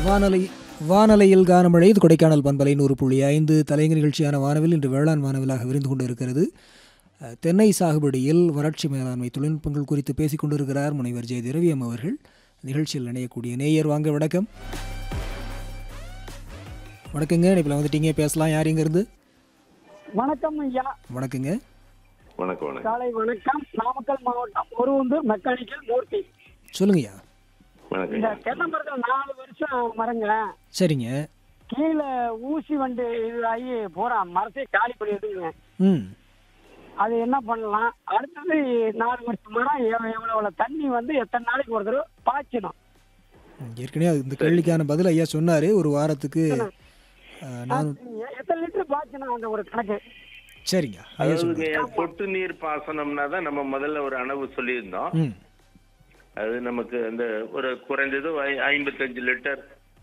வானலை வானலையில் கானமழை இது கொடைக்கானல் பண்பலை நூறு புள்ளி ஐந்து தலைங்க நிகழ்ச்சியான வானவில் இன்று வேளாண் வானவிலாக விருந்து கொண்டு இருக்கிறது அஹ், தென்னை சாகுபடியில் வறட்சி மேலாண்மை தொழில்நுட்பங்கள் குறித்து பேசிக் கொண்டிருக்கிறார் முனைவர் ஜெய திரவியம் அவர்கள் நிகழ்ச்சியில் இணையக்கூடிய நேயர் வாங்க வணக்கம் வணக்கங்க இணைப்பில் வந்துட்டீங்க பேசலாம் யார் இருந்து வணக்கம் ஐயா வணக்கங்க வணக்கம் வணக்கம் காலை வணக்கம் நாமக்கல் மாவட்டம் ஒருவந்தூர் மெக்கானிக்கல் மூர்த்தி சொல்லுங்கய்யா வணக்கம் இந்த தென்னை மரத்தில் நாலு வருஷம் மரங்க சரிங்க கீழே ஊசி வண்டு இது ஆகி பூரா மரத்தையே காலி பண்ணிடுதுங்க ம் அது என்ன பண்ணலாம் அடுத்தது நாலு வருஷம் மரம் எவ்வளோ எவ்வளோ தண்ணி வந்து எத்தனை நாளைக்கு ஒரு தடவை பாய்ச்சணும் ஏற்கனவே அது- இந்த கேள்விக்கான பதில் ஐயா சொன்னார் ஒரு வாரத்துக்கு அஹ், நான் எ- எத்தனை லிட்டர் பாய்ச்சணும் அந்த ஒரு கணக்கு சரிங்க ஐயா சொல்லுங்க அதாவது சொட்டு நீர் பாசனம்னா தான் நம்ம முதல்ல ஒரு அளவு சொல்லியிருந்தோம் ம் அது நமக்கு அந்த ஒரு குறைஞ்சது ஐ- ஐம்பத்தஞ்சு லிட்டர்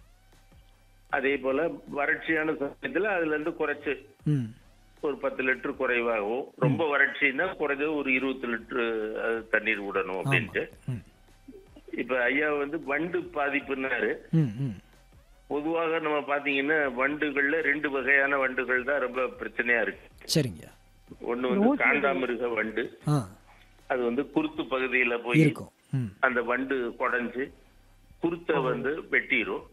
அதே போல வறட்சியான சமயத்துல அதுல இருந்து குறைச்சு ம் ஒரு பத்து லிட்டர் குறைவாகவும் ரொம்ப வறட்சின்னா குறைஞ்சது ஒரு இருபது லிட்டர் தண்ணீர் விடணும் அப்படின்ட்டு ம் இப்ப ஐயா வந்து வண்டு பாதிப்புன்னாரு ம் ம் பொதுவாக நம்ம பாத்தீங்கன்னா வண்டுகள்ல ரெண்டு வகையான வண்டுகள் தான் ரொம்ப பிரச்சனையா இருக்கு சரிங்க ஒண்ணு வந்து காண்டாமிருக வண்டு ஆ அது வந்து குருத்து பகுதியில போய் இருக்கும் ம் அந்த வண்டு குடஞ்சு குருத்தை வந்து வெட்டிரும்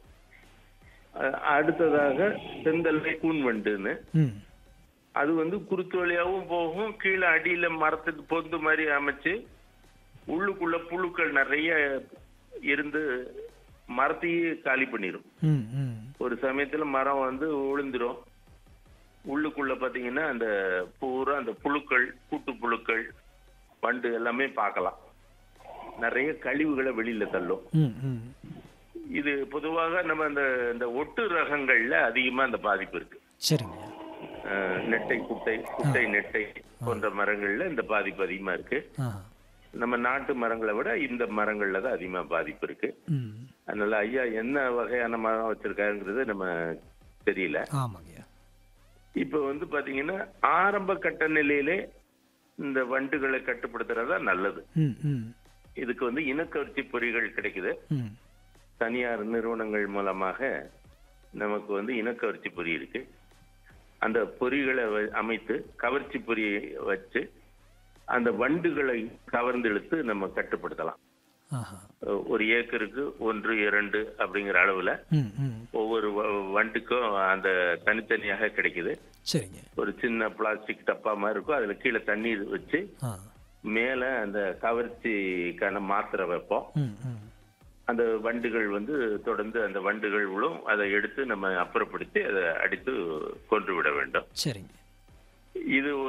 அஹ் அடுத்ததாக செந்தல்லை கூன் வண்டுன்னு ம் அது வந்து குருத்து வழியாவும் போகும் கீழே அடியில மரத்துக்கு பொந்து மாதிரி அமைச்சு உள்ளுக்குள்ள புழுக்கள் நிறைய இருந்து மரத்தையே காலி பண்ணிரும் ம் ம் ஒரு சமயத்துல மரம் வந்து விழுந்துரும் உள்ளுக்குள்ள பாத்தீங்கன்னா அந்த பூரா அந்த புழுக்கள் கூட்டு புழுக்கள் வண்டு எல்லாமே பார்க்கலாம் நிறைய கழிவுகளை வெளியில தள்ளும் ம் ம் இது பொதுவாக நம்ம இந்த இந்த ஒட்டு ரகங்கள்ல அதிகமா அந்த பாதிப்பு இருக்கு சரிங்க அஹ் நெட்டை குட்டை குட்டை நெட்டை போன்ற மரங்கள்ல இந்த பாதிப்பு அதிகமா இருக்கு ஆ நம்ம நாட்டு மரங்களை விட இந்த மரங்கள்ல தான் அதிகமா பாதிப்பு இருக்கு ம் அதனால ஐயா என்ன வகையான மரம் வச்சிருக்காருங்கிறது நம்ம தெரியல ஆமாங்கய்யா இப்ப வந்து பாத்தீங்கன்னா ஆரம்ப கட்ட நிலையிலே இந்த வண்டுகளை கட்டுப்படுத்துறதா நல்லது ம் ம் இதுக்கு வந்து இனக்கவர்ச்சி பொறிகள் கிடைக்குது ம் தனியார் நிறுவனங்கள் மூலமாக நமக்கு வந்து இனக்கவர்ச்சி பொறி இருக்கு அந்த பொறிகளை வ- அமைத்து கவர்ச்சி பொறியை வச்சு அந்த வண்டுகளை கவர்ந்து இழுத்து நம்ம கட்டுப்படுத்தலாம் ஆஹா அஹ் ஒரு ஏக்கருக்கு ஒன்று இரண்டு அப்படிங்கிற அளவுல ம் ம் ஒவ்வொரு வ- வண்டுக்கும் அந்த தனித்தனியாக கிடைக்குது சரிங்க ஒரு சின்ன பிளாஸ்டிக் டப்பா மாதிரி இருக்கும் அதுல கீழே தண்ணீர் வச்சு ஆ மேல அந்த கவர்ச்சிக்கான மாத்திரை வைப்போம் ம் ம் அந்த வண்டுகள் வந்து தொடர்ந்து அந்த வண்டுகள் விழும் அதை எடுத்து நம்ம அப்புறப்படுத்தி அதை அடித்து கொன்று விட வேண்டும் சரிங்க இது